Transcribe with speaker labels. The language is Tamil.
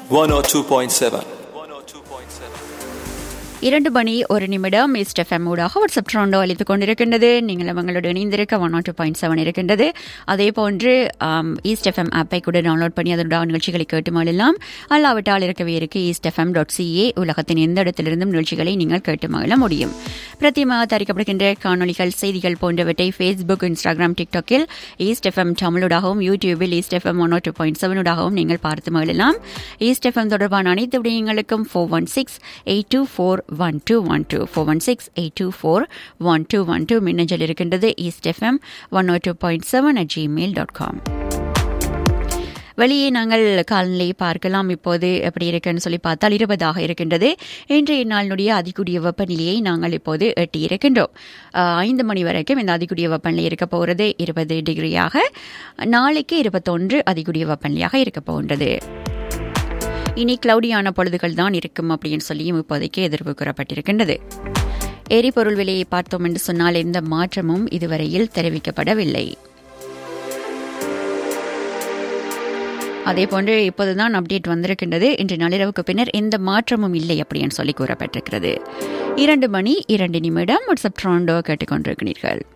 Speaker 1: 102.7.
Speaker 2: இரண்டு மணி ஒரு நிமிடம் ஈஸ்ட் எஃப்எம் ஊடாக வாட்ஸ்அப் ட்ரோண்டோ அளித்துக் கொண்டிருக்கின்றது நீங்கள் அவங்களோட இணைந்திருக்க one nought two point seven இருக்கின்றது அதே போன்று ஆம், ஈஸ்ட் எஃப்எம் ஆப்பை கூட டவுன்லோட் பண்ணி அதோட நிகழ்ச்சிகளை கேட்டு மகிழலாம் அல்லாவிட்டால் இருக்கவே இருக்கு ஈஸ்ட் எஃப்எம் டாட் சிஏ உலகத்தின் எந்த இடத்திலிருந்தும் நிகழ்ச்சிகளை நீங்கள் கேட்டு மகிழ முடியும் பிரத்தியமாக தயாரிக்கப்படுகின்ற காணொலிகள் செய்திகள் போன்றவற்றை ஃபேஸ்புக் இன்ஸ்டாகிராம் டிக்டாக்கில் ஈஸ்ட் எஃப்எம் தமிழூடாகவும் யூடியூபில் East FM one two point செவனூடாகவும் நீங்கள் பார்த்து மகிழலாம் ஈஸ்ட் எஃப்எம் தொடர்பான அனைத்து விடயங்களுக்கும் four one six eight two four one two one two four one six eight two four one two one two மின்னஞ்சல் இருக்கின்றது East FM one two point seven at Gmail dot com வெளியே நாங்கள் காலநிலையை பார்க்கலாம் இப்போது எப்படி இருக்குன்னு சொல்லி பார்த்தால் இருபதாக இருக்கின்றது இன்றைய நாளினுடைய அதிகூடிய வெப்பநிலையை நாங்கள் இப்போது எட்டி இருக்கின்றோம் ஆஹ், ஐந்து மணி வரைக்கும் இந்த அதிகூடிய வெப்பநிலை இருக்க போகிறது இருபது டிகிரியாக நாளைக்கு இருபத்தொன்று அதிகூடிய வெப்பநிலையாக இருக்க போகின்றது இனி கிளவுடியான பொழுதுகள் தான் இருக்கும் அப்படின்னு சொல்லியும் இப்போதைக்கு எதிர்ப்பு கூறப்பட்டிருக்கின்றது எரிபொருள் விலையை பார்த்தோம் என்று சொன்னால் எந்த மாற்றமும் இதுவரையில் தெரிவிக்கப்படவில்லை அதேபோன்று இப்போதுதான் அப்டேட் வந்திருக்கின்றது இன்று நள்ளிரவுக்கு பின்னர் எந்த மாற்றமும் இல்லை அப்படின்னு சொல்லி கூறப்பட்டிருக்கிறது இரண்டு மணி இரண்டு நிமிடம் வாட்ஸ்அப் ட்ரோண்டோ கேட்டுக்கொண்டிருக்கிறீர்கள்